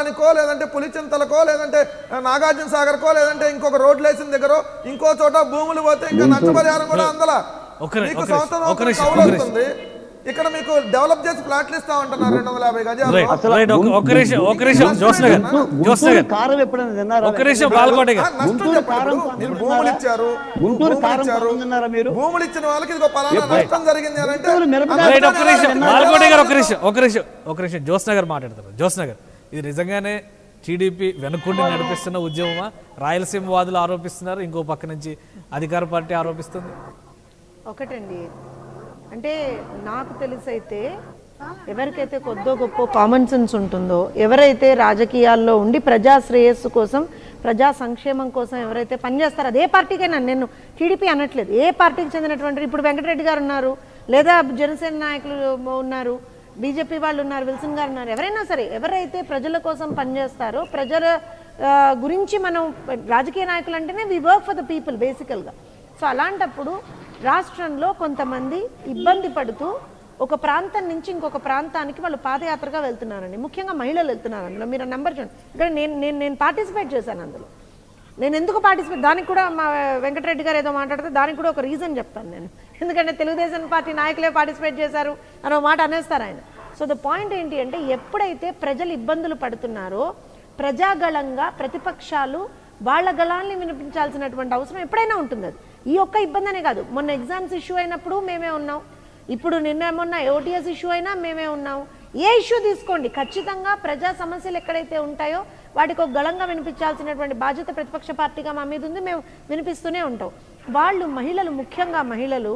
పోలవరానికో లేదంటే పులిచింతలకో లేదంటే ఆ, నాగార్జున సాగర్కో లేదంటే ఇంకొక రోడ్లు వేసిన దగ్గర ఇంకో చోట భూములు పోతే ఇంకా నష్టపరిహారం కూడా అందలా ఒక్క నిమిషం, మీకు ఒక్క నిమిషం, సంవత్సరం ఒక్క నిమిషం, కౌలు ఒక్క నిమిషం. వస్తుంది ఇక్కడ మీకు డెవలప్ చేసి ప్లాట్లు ఇస్తా ఉంటున్నారు రెండు వందల యాభై గజాలు రైట్ రైట్ ఒక్క- ఒక్క నిమిషం ఒక్క నిమిషం జోస్ నగర్ జోస్ గుంటూరు నగర్ కారం ఎప్పుడైనా తిన్నారా ఒక్క నిమిషం బాల్కోట ఆ, గారు నష్టం గుంటూరు చెప్పండి కారం ఇప్పుడు. పాలన మీరు తిన్నారా? భూములు ఇచ్చారు గుంటూరు భూములు కారం ఇచ్చారు. పాలన తిన్నారా మీరు? భూములు ఇచ్చిన వాళ్ళకి ఇదిగో పలానా ఎప్పుడు? నష్టం జరిగింది అని అంటే గుంటూరు మిరపకాయ ఆ రైట్ ఒక్క నష్టాన్ని నిమిషం ఎలా బాల్కోట గారు ఒక్క ఎలా నిమిషం ఒక్క నిమిషం ఒక్క నిమిషం జోస్ నగర్ మాట్లాడతారు జోస్ నగర్ ఇది నిజంగానే టీడీపీ వెనుకుండి నడిపిస్తున్న ఉద్యమమా రాయలసీమ వాదులు ఆరోపిస్తున్నారు ఇంకో పక్క నుంచి అధికార పార్టీ ఆరోపిస్తుంది ఒకటండి అంటే నాకు తెలిసైతే ఎవరికైతే కొద్దో గొప్ప కామన్ సెన్స్ ఉంటుందో ఎవరైతే రాజకీయాల్లో ఉండి ప్రజా శ్రేయస్సు కోసం ప్రజా సంక్షేమం కోసం ఎవరైతే పనిచేస్తారో అదే పార్టీకైనా నేను టీడీపీ అనట్లేదు ఏ పార్టీకి చెందినటువంటి ఇప్పుడు వెంకటరెడ్డి గారు ఉన్నారు లేదా జనసేన నాయకులు ఉన్నారు బీజేపీ వాళ్ళు ఉన్నారు విల్సన్ గారు ఉన్నారు ఎవరైనా సరే ఎవరైతే ప్రజల కోసం పనిచేస్తారో ప్రజల ఆ, గురించి మనం రాజకీయ నాయకులు అంటేనే we work for the people బేసికల్గా సో అలాంటప్పుడు రాష్ట్రంలో కొంతమంది ఇబ్బంది పడుతూ ఒక ప్రాంతం నుంచి ఇంకొక ప్రాంతానికి వాళ్ళు పాదయాత్రగా వెళ్తున్నారండి ముఖ్యంగా మహిళలు వెళ్తున్నారు అందులో మీరు నెంబర్ చూడండి ఇక్కడ నేను నేను నేను పార్టిసిపేట్ చేశాను అందులో నేను ఎందుకు పార్టిసిపేట్ దానికి కూడా మా వెంకటరెడ్డి గారు ఏదో మాట్లాడితే దానికి కూడా ఒక రీజన్ చెప్తాను నేను ఎందుకంటే తెలుగుదేశం పార్టీ నాయకులే పార్టిసిపేట్ చేశారు అనే మాట అనేస్తారు ఆయన సో ద పాయింట్ ఏంటి అంటే ఎప్పుడైతే ప్రజలు ఇబ్బందులు పడుతున్నారో ప్రజాగళంగా ప్రతిపక్షాలు వాళ్ళ గళాల్ని వినిపించాల్సినటువంటి అవసరం ఎప్పుడైనా ఉంటుంది అది ఈ ఒక్క ఇబ్బంది అనే కాదు మొన్న ఎగ్జామ్స్ ఇష్యూ అయినప్పుడు మేమే ఉన్నాం ఇప్పుడు నిన్న మొన్న ఓటీఎస్ ఇష్యూ అయినా మేమే ఉన్నాం ఏ ఇష్యూ తీసుకోండి ఖచ్చితంగా ప్రజా సమస్యలు ఎక్కడైతే ఉంటాయో వాటికి ఒక గళంగా వినిపించాల్సినటువంటి బాధ్యత ప్రతిపక్ష పార్టీగా మా మీద ఉంది మేము వినిపిస్తూనే ఉంటాం వాళ్ళు మహిళలు ముఖ్యంగా మహిళలు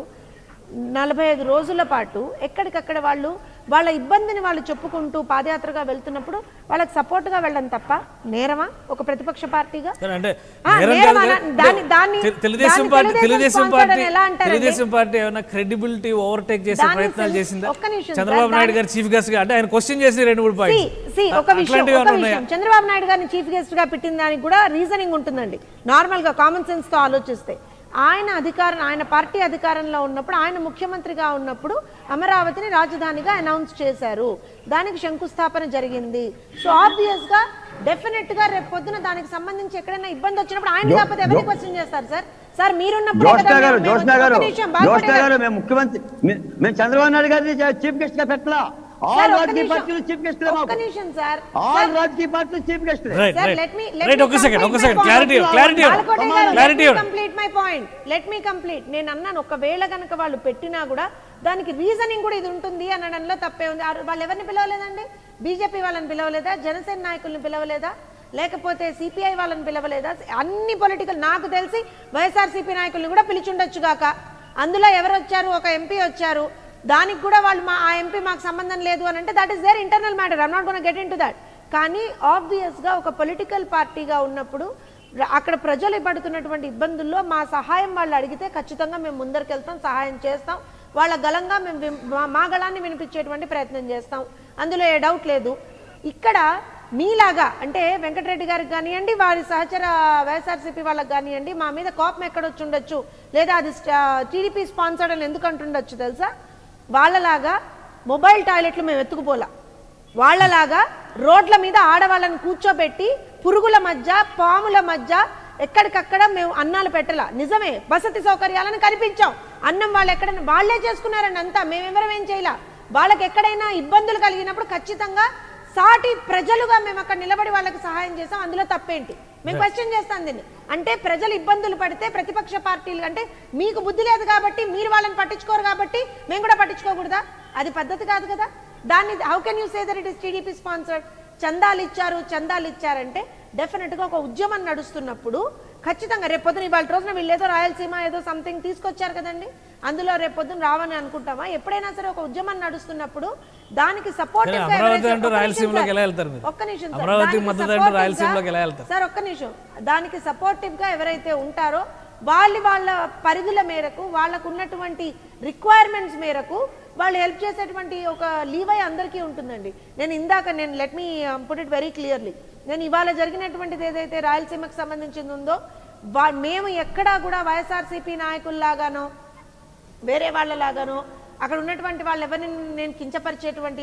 నలభై ఐదు రోజుల పాటు ఎక్కడికక్కడ వాళ్ళు వాళ్ళ ఇబ్బందిని వాళ్ళు చెప్పుకుంటూ పాదయాత్రగా వెళ్తున్నప్పుడు వాళ్ళకి సపోర్ట్గా వెళ్ళడం తప్ప నేరమా ఒక ప్రతిపక్ష పార్టీగా సరే, అంటే ఆ, నేరం నేరం కాదు అన- కదా. దాన్ని- దాన్ని- తె- తెలుగుదేశం దాన్ని party Telugu Desam Telugu Desam sponsored party అని ఎలా అంటారండి? తెలుగుదేశం పార్టీ ఏమైనా క్రెడిబిలిటీ ఓవర్టేక్ చేసే దాన్ని ప్రయత్నాలు తెలు- చేసిందా ఒక్క నిమిషం చంద్రబాబు సార్, నాయుడు దాన్ని- గారు చీఫ్ గెస్ట్ గా అంటే ఆయన క్వశ్చన్ చేసి రెండు మూడు సి పాయింట్స్ సి ఒక విషయం అట్లాంటివి ఒక ఏమైనా విషయం ఉన్నాయా చంద్రబాబు నాయుడు గారిని చీఫ్ గెస్ట్ గా పెట్టిన దానికి కూడా రీజనింగ్ ఉంటుందండి నార్మల్ గా కామన్ సెన్స్ తో ఆలోచిస్తే ఆయన అధికారం ఆయన పార్టీ అధికారంలో ఉన్నప్పుడు ఆయన ముఖ్యమంత్రిగా ఉన్నప్పుడు అమరావతిని రాజధానిగా అనౌన్స్ చేశారు దానికి శంకుస్థాపన జరిగింది సో ఆబ్వియస్ గా డెఫినెట్ గా రేపు పొద్దున దానికి సంబంధించి ఎక్కడైనా ఇబ్బంది వచ్చినప్పుడు ఆయన జో- కాకపోతే ఎవరిని జో- క్వశ్చన్ చేస్తారు సార్ సార్ మీరున్నప్పుడే జోష్నా కదా గారు మేము- జోష్నా ఒక్క గారు నిమిషం, బాగుపడే జోష్నా గారు. గారు మేము ముఖ్యమంత్రి మే- మేము చంద్రబాబు నాయుడు గారిని చీఫ్ గెస్ట్ గా పెట్టలా సార్, ఆల్ ఒక్క రాజకీయ నిమిషం. పార్టీలు చీఫ్ గెస్ట్ ఒక్క నిమిషం సార్ ఆల్ సార్, రాజకీయ పార్టీలు chief guest right Sir, right let me- let right me ఒక్క సెకండ్ ఒక్క complete second my clarity point. Clarity Balakoti గారు, let clarity me complete my point. Let me complete. నేను అన్నాను ఒకవేళ కనుక వాళ్ళు పెట్టినా కూడా దానికి రీజనింగ్ కూడా ఇది ఉంటుంది అనడంలో తప్పే ఉంది ఆ వాళ్ళు ఎవరిని పిలవలేదండి బీజేపీ వాళ్ళని పిలవలేదా జనసేన నాయకుల్ని పిలవలేదా లేకపోతే సిపిఐ వాళ్ళని పిలవలేదా అన్ని పొలిటికల్ నాకు తెలిసి వైఎస్ఆర్సీపీ నాయకుల్ని కూడా పిలిచుండొచ్చు గాక అందులో ఎవరు వచ్చారు ఒక ఎంపీ వచ్చారు దానికి కూడా వాళ్ళు మా ఆ ఎంపీ మాకు సంబంధం లేదు అని అంటే that is their internal matter I'm not gonna get into that కానీ ఆబ్వియస్ గా ఒక పొలిటికల్ పార్టీగా ఉన్నప్పుడు ర- అక్కడ ప్రజలు పడుతున్నటువంటి ఇబ్బందుల్లో మా సహాయం వాళ్ళు అడిగితే ఖచ్చితంగా మేము ముందరికెళ్తాం సహాయం చేస్తాం వాళ్ళ గలంగా మేము విం- మా- మా గళాన్ని వినిపించేటువంటి ప్రయత్నం చేస్తాం అందులో ఏ డౌట్ లేదు ఇక్కడ మీలాగా అంటే వెంకటరెడ్డి గారికి కానివ్వండి వారి సహచర వైఎస్ఆర్సీపీ వాళ్ళకి కానివ్వండి మా మీద కోపం ఎక్కడొచ్చి ఉండొచ్చు లేదా అది టీడీపీ స్పాన్సర్డ్ అని ఎందుకు అంటుండొచ్చు తెలుసా వాళ్ళలాగా మొబైల్ టాయిలెట్లు మేము ఎత్తుకుపోలా వాళ్ళలాగా రోడ్ల మీద ఆడవాళ్ళని కూర్చోబెట్టి పురుగుల మధ్య పాముల మధ్య ఎక్కడికక్కడ మేము అన్నాలు పెట్టలా నిజమే వసతి సౌకర్యాలను కనిపించాం అన్నం వాళ్ళు ఎక్కడైనా వాళ్ళే చేసుకున్నారండి అంతా మేమెవరం ఏం చేయలా వాళ్ళకి ఎక్కడైనా ఇబ్బందులు కలిగినప్పుడు ఖచ్చితంగా సాటి ప్రజలుగా మేము అక్కడ నిలబడి వాళ్ళకి సహాయం చేసాం అందులో తప్పేంటి మేము క్వశ్చన్ చేస్తాం దీన్ని అంటే ప్రజలు ఇబ్బందులు పడితే ప్రతిపక్ష పార్టీలు అంటే మీకు బుద్ధి లేదు కాబట్టి మీరు వాళ్ళని పట్టించుకోరు కాబట్టి మేము కూడా పట్టించుకోకూడదా అది పద్ధతి కాదు కదా దాన్ని how can you say that it is TDP sponsored చందాలు ఇచ్చారు చందాలు ఇచ్చారంటే డెఫినెట్ గా ఒక ఉద్యమం నడుస్తున్నప్పుడు ఖచ్చితంగా రేపొద్దున ఇవాళ రోజున వీళ్ళు ఏదో రాయలసీమ ఏదో సంథింగ్ తీసుకొచ్చారు కదండి అందులో రేపొద్దున రావని అనుకుంటామా ఎప్పుడైనా సరే ఒక ఉద్యమం నడుస్తున్నప్పుడు దానికి సపోర్ట్ కానీ అమరావతి అంటూ రాయలసీమలోకి ఎలా వెళ్తారు మీరు? ఒక్క నిమిషం సార్. అమరావతికి దానికి మద్దతు అంటూ supportive గా- రాయలసీమలోకి ఎలా వెళ్తారు? సార్ ఒక్క నిమిషం దానికి సపోర్టివ్ గా ఎవరైతే ఉంటారో వాళ్ళు వాళ్ళ పరిధుల మేరకు వాళ్ళకు ఉన్నటువంటి రిక్వైర్మెంట్స్ మేరకు వాళ్ళు హెల్ప్ చేసేటువంటి ఒక లీవై అందరికీ ఉంటుందండి నేను ఇందాక నేను let me put it very clearly నేను ఇవాళ జరిగినటువంటిది ఏదైతే రాయలసీమకు సంబంధించింది ఉందో వా- మేము ఎక్కడా కూడా వైఎస్ఆర్సీపీ నాయకుల్లాగానో వేరే వాళ్ళలాగానో అక్కడ ఉన్నటువంటి వాళ్ళు ఎవరిని నేను కించపరిచేటువంటి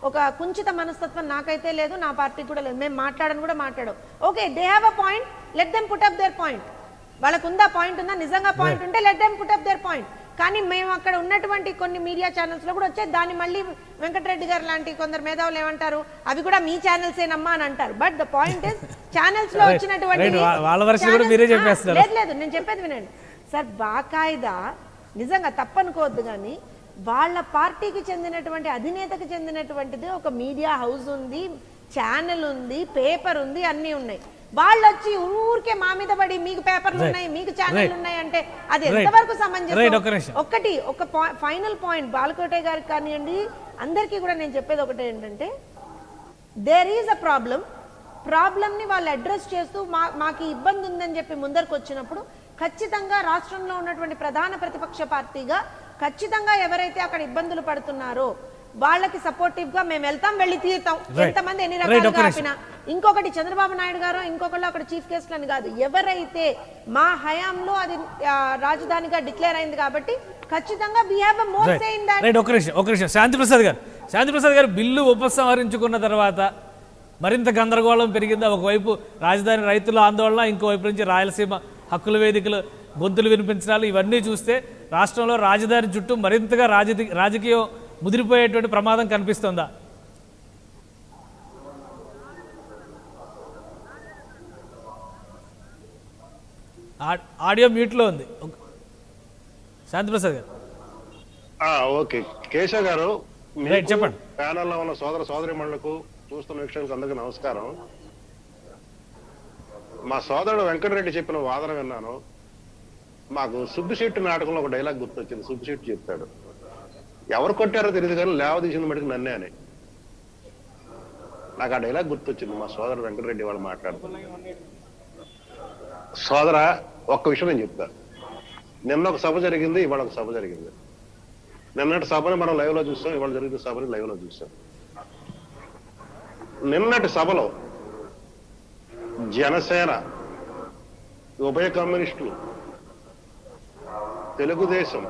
ఒక కుంచిత మనస్తత్వం నాకైతే లేదు నా పార్టీకి కూడా లేదు మేము మాట్లాడని కూడా మాట్లాడం okay they have a point let them put up their point వాళ్ళకు ఉందా పాయింట్ ఉందా నిజంగా పాయింట్ ఉంటే let them put up their point కానీ మేము అక్కడ ఉన్నటువంటి కొన్ని మీడియా ఛానల్స్ లో కూడా వచ్చే దాన్ని మళ్ళీ వెంకటరెడ్డి గారు లాంటి కొందరు మేధావులు ఏమంటారు అవి కూడా మీ ఛానల్స్ ఏనమ్మా అని అంటారు but the point is channels లో Right. వచ్చినటువంటి Right. వా- వాళ్ళ version కూడా మీరే చెప్పేస్తున్నారు. లేదు లేదు నేను చెప్పేది వినండి సార్ బాకాయిదా నిజంగా తప్పనుకోవద్దు కానీ వాళ్ళ పార్టీకి చెందినటువంటి అధినేతకి చెందినటువంటిది ఒక మీడియా హౌస్ ఉంది ఛానల్ ఉంది పేపర్ ఉంది అన్నీ ఉన్నాయి వాళ్ళు వచ్చి ఊరికే మా మీద పడి మీకు పేపర్లు Right. ఉన్నాయి మీకు ఛానల్ Right. ఉన్నాయి అంటే అది Right. ఎంతవరకు Right, సమంజసం ఒక్క నిమిషం. ఒక్కటి ఒక ఫైనల్ పాయింట్ బాలకోటే గారికి కానివ్వండి అందరికీ కూడా నేను చెప్పేది ఒకటే ఏంటంటే దేర్ ఈజ్ అ ప్రాబ్లం ప్రాబ్లమ్ని వాళ్ళు అడ్రస్ చేస్తూ మా మాకు ఈ ఇబ్బంది ఉందని చెప్పి ముందరకు వచ్చినప్పుడు ఖచ్చితంగా రాష్ట్రంలో ఉన్నటువంటి ప్రధాన ప్రతిపక్ష పార్టీగా ఖచ్చితంగా ఎవరైతే అక్కడ ఇబ్బందులు పడుతున్నారో వాళ్ళకి సపోర్టివ్ గా మేము వెళ్తాం వెళ్ళి తీరుతాం Right. ఎంతమంది ఎన్ని Right, రకాలుగా ఒక్క నిమిషం. ఆపినా ఇంకొకటి చంద్రబాబు నాయుడు గారు ఇంకొకళ్ళు అక్కడ చీఫ్ గెస్ట్ అని కాదు ఎవరైతే మా హయాంలో అది ఆ, రాజధానిగా డిక్లేర్ అయింది కాబట్టి ఖచ్చితంగా we have more right say in that right ఒక నిమిషం ఒక నిమిషం శాంతి ప్రసాద్ గారు శాంతి ప్రసాద్ గారు బిల్లు ఉపసంహరించుకున్న తర్వాత మరింత గందరగోళం పెరిగిందా ఒకవైపు రాజధాని రైతుల ఆందోళన ఇంకోవైపు నుంచి రాయలసీమ హక్కుల వేదికలు గొంతులు వినిపించడాలు ఇవన్నీ చూస్తే రాష్ట్రంలో రాజధాని చుట్టూ మరింతగా రాజకీ రాజకీయం ముదిరిపోయేటువంటి ప్రమాదం కనిపిస్తుందా ఆ- ఆడియో మ్యూట్లో ఉంది ఒక- శాంతి ప్రసాద్ గారు ఆ, ఓకే కేశవ్ గారు రైట్, చెప్పండి. ప్యానల్లో ఉన్న సోదర సోదరి మండలకు చూస్తున్న వీక్షకులకు అందరికీ నమస్కారం మా సోదరుడు వెంకటరెడ్డి చెప్పిన వాదన విన్నాను మాకు సుబ్బిశెట్టి నాటకంలో ఒక డైలాగ్ గుర్తొచ్చింది సుబ్బిశెట్టి చెప్తాడు ఎవరు కొట్టారో తెలియదు కానీ లేవ తీసిన మటుకు నన్నే అని నాకు ఆ డైలాగ్ గుర్తొచ్చింది మా సోదరుడు వెంకటరెడ్డి వాళ్ళు మాట్లాడుతున్నారు సోదర ఒక్క విషయం నేను చెప్తా నిన్న ఒక సభ జరిగింది ఇవాళ ఒక సభ జరిగింది నిన్నటి సభని మనం లైవ్ లో చూస్తాం ఇవాళ జరిగిన సభని లైవ్ లో చూస్తాం నిన్నటి సభలో జనసేన ఉభయ కమ్యూనిస్టులు తెలుగుదేశం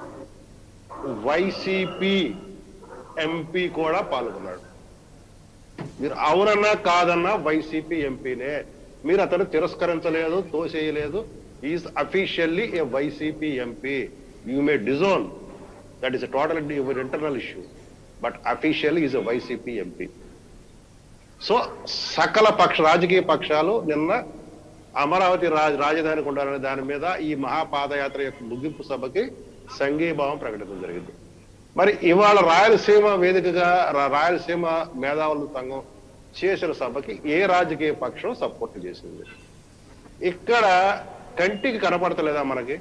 వైసీపీ ఎంపీ కూడా పాల్గొన్నాడు మీరు అవునన్నా కాదన్నా వైసీపీ ఎంపీనే మీరు అతను తిరస్కరించలేదు తోసేయలేదు is officially a YCP MP you may disown that is total your internal issue but officially is a YCP MP so సకల పక్ష రాజకీయ పక్షాలు నిన్న అమరావతి రాజ రాజధానికి ఉండాలనే దాని మీద ఈ మహాపాదయాత్ర యొక్క ముగింపు సభకి సంఘీభావం ప్రకటించడం జరిగింది మరి ఇవాళ రాయలసీమ వేదికగా రా- రాయలసీమ మేధావుల సంఘం చేసిన సభకి ఏ రాజకీయ పక్షం సపోర్ట్ చేసింది ఇక్కడ కంటికి కనపడతలేదా మనకి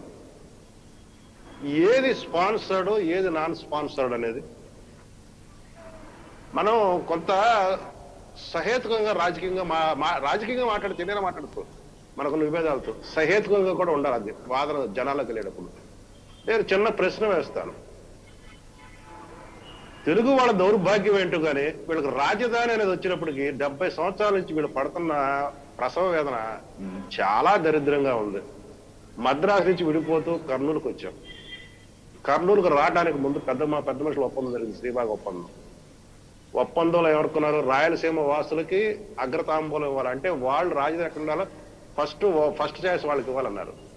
ఏది స్పాన్సర్డ్ ఏది నాన్ స్పాన్సర్డ్ అనేది మనం కొంత సహేతుకంగా రాజకీయంగా మా మా రాజకీయంగా మాట్లాడితే నేను మాట్లాడుతూ మనకు విభేదాలతో సహేతుకంగా కూడా ఉండాలి అది వాదన జనాలకు వెళ్ళేటప్పుడు నేను చిన్న ప్రశ్న వేస్తాను తెలుగు వాళ్ళ దౌర్భాగ్యం ఏంటో కానీ వీళ్ళకి రాజధాని అనేది వచ్చినప్పటికి డెబ్బై సంవత్సరాల నుంచి వీళ్ళు పడుతున్న ప్రసవ వేదన చాలా దరిద్రంగా ఉంది మద్రాసు నుంచి విడిపోతూ కర్నూలుకు వచ్చాం కర్నూలుకు రావడానికి ముందు పెద్ద మా పెద్ద మనుషుల ఒప్పందం జరిగింది శ్రీబాగ్ ఒప్పందం ఒప్పందంలో ఏమనుకున్నారు రాయలసీమ వాసులకి అగ్రతాంబూలం ఇవ్వాలి అంటే వాళ్ళు రాజధాని ఎక్కడ ఉండాలో ఫస్ట్ ఫస్ట్ ఛాయిస్ వాళ్ళకి ఇవ్వాలన్నారు